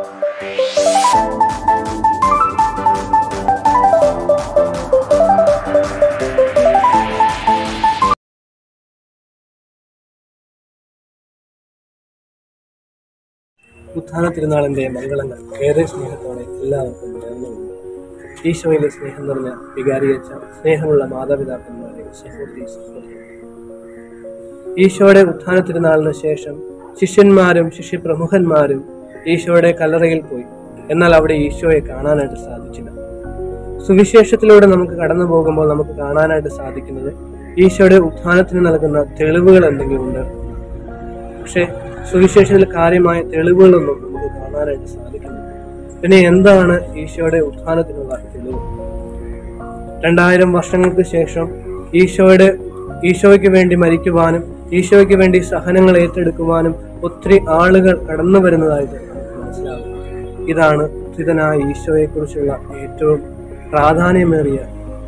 ഉത്ഥാന തിരുനാളിന്റെ മംഗളങ്ങൾ ഏറെ സ്നേഹത്തോടെ എല്ലാവർക്കും നേർന്നുകൊണ്ട് ഈശോയിലെ സ്നേഹം നിറഞ്ഞ വികാരിയച്ച സ്നേഹമുള്ള മാതാപിതാക്കന്മാരെ സഹോദരി സഹോദരി ഈശോയുടെ ഉത്ഥാന തിരുനാളിന് ശേഷം ശിഷ്യന്മാരും ശിഷ്യപ്രമുഖന്മാരും ഈശോയുടെ കല്ലറയിൽ പോയി എന്നാൽ അവിടെ ഈശോയെ കാണാനായിട്ട് സാധിച്ചില്ല സുവിശേഷത്തിലൂടെ നമുക്ക് കടന്നു പോകുമ്പോൾ നമുക്ക് കാണാനായിട്ട് സാധിക്കുന്നത് ഈശോയുടെ ഉത്ഥാനത്തിന് നൽകുന്ന തെളിവുകൾ എന്തെങ്കിലും ഉണ്ട് പക്ഷെ സുവിശേഷത്തിൽ കാര്യമായ തെളിവുകളൊന്നും നമുക്ക് കാണാനായിട്ട് സാധിക്കുന്നില്ല പിന്നെ എന്താണ് ഈശോയുടെ ഉത്ഥാനത്തിനുള്ള തെളിവ് രണ്ടായിരം വർഷങ്ങൾക്ക് ശേഷം ഈശോയുടെ ഈശോയ്ക്ക് വേണ്ടി മരിക്കുവാനും ഈശോയ്ക്ക് വേണ്ടി സഹനങ്ങൾ ഏറ്റെടുക്കുവാനും ഒത്തിരി ആളുകൾ കടന്നു വരുന്നതായിട്ട് നമുക്ക് മനസ്സിലാകും ഇതാണ് ഉദ്ധിതനായ ഈശോയെ കുറിച്ചുള്ള ഏറ്റവും പ്രാധാന്യമേറിയ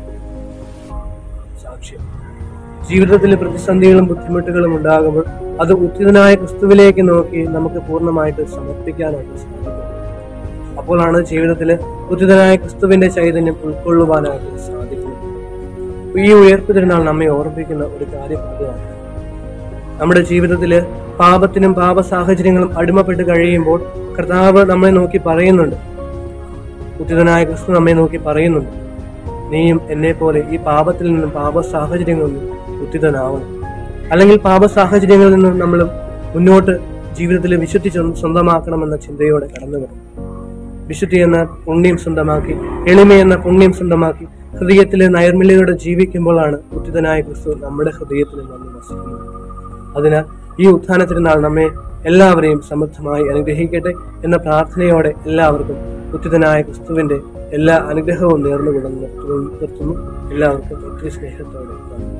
സാക്ഷ്യം ജീവിതത്തിൽ പ്രതിസന്ധികളും ബുദ്ധിമുട്ടുകളും ഉണ്ടാകുമ്പോൾ അത് ഉത്തിതനായ ക്രിസ്തുവിലേക്ക് നോക്കി നമുക്ക് പൂർണ്ണമായിട്ട് സമർപ്പിക്കാനായിട്ട് സാധിക്കും അപ്പോഴാണ് ജീവിതത്തിൽ ഉത്തിതനായ ക്രിസ്തുവിന്റെ ചൈതന്യം ഉൾക്കൊള്ളുവാനായിട്ട് സാധിക്കുന്നത് ഈ ഉയർപ്പ് തിരുനാൾ നമ്മെ ഓർമ്മിപ്പിക്കുന്ന ഒരു കാര്യം അതാണ് നമ്മുടെ ജീവിതത്തിൽ പാപത്തിനും പാപ സാഹചര്യങ്ങളും അടിമപ്പെട്ട് കഴിയുമ്പോൾ കർത്താവ് നമ്മെ നോക്കി പറയുന്നുണ്ട് ഉചിതനായ ക്രിസ്തു നമ്മെ നോക്കി പറയുന്നുണ്ട് നീയും എന്നെ പോലെ ഈ പാപത്തിൽ നിന്നും പാപ സാഹചര്യങ്ങളിൽ നിന്നും ഉത്തിതനാവണം അല്ലെങ്കിൽ പാപ സാഹചര്യങ്ങളിൽ നിന്നും നമ്മൾ മുന്നോട്ട് ജീവിതത്തിൽ വിശുദ്ധി സ്വ- സ്വന്തമാക്കണമെന്ന ചിന്തയോടെ കടന്നു വരും വിശുദ്ധി എന്ന പുണ്യം സ്വന്തമാക്കി എളിമ എന്ന പുണ്യം സ്വന്തമാക്കി ഹൃദയത്തിലെ നൈർമല്യതയോടെ ജീവിക്കുമ്പോഴാണ് ഉത്തിതനായ ക്രിസ്തു നമ്മുടെ ഹൃദയത്തിൽ വന്ന് വസിക്കുന്നത് അതിനാൽ ഈ ഉത്ഥാന തിരുനാൾ നമ്മെ എല്ലാവരെയും സമൃദ്ധമായി അനുഗ്രഹിക്കട്ടെ എന്ന പ്രാർത്ഥനയോടെ എല്ലാവർക്കും ഉത്തിതനായ ക്രിസ്തുവിന്റെ എല്ലാ അനുഗ്രഹവും നേർന്നുകൊണ്ട് നിർത്തുന്നു നിർത്തുന്നു എല്ലാവർക്കും ഒത്തിരി സ്നേഹത്തോടെ നന്ദി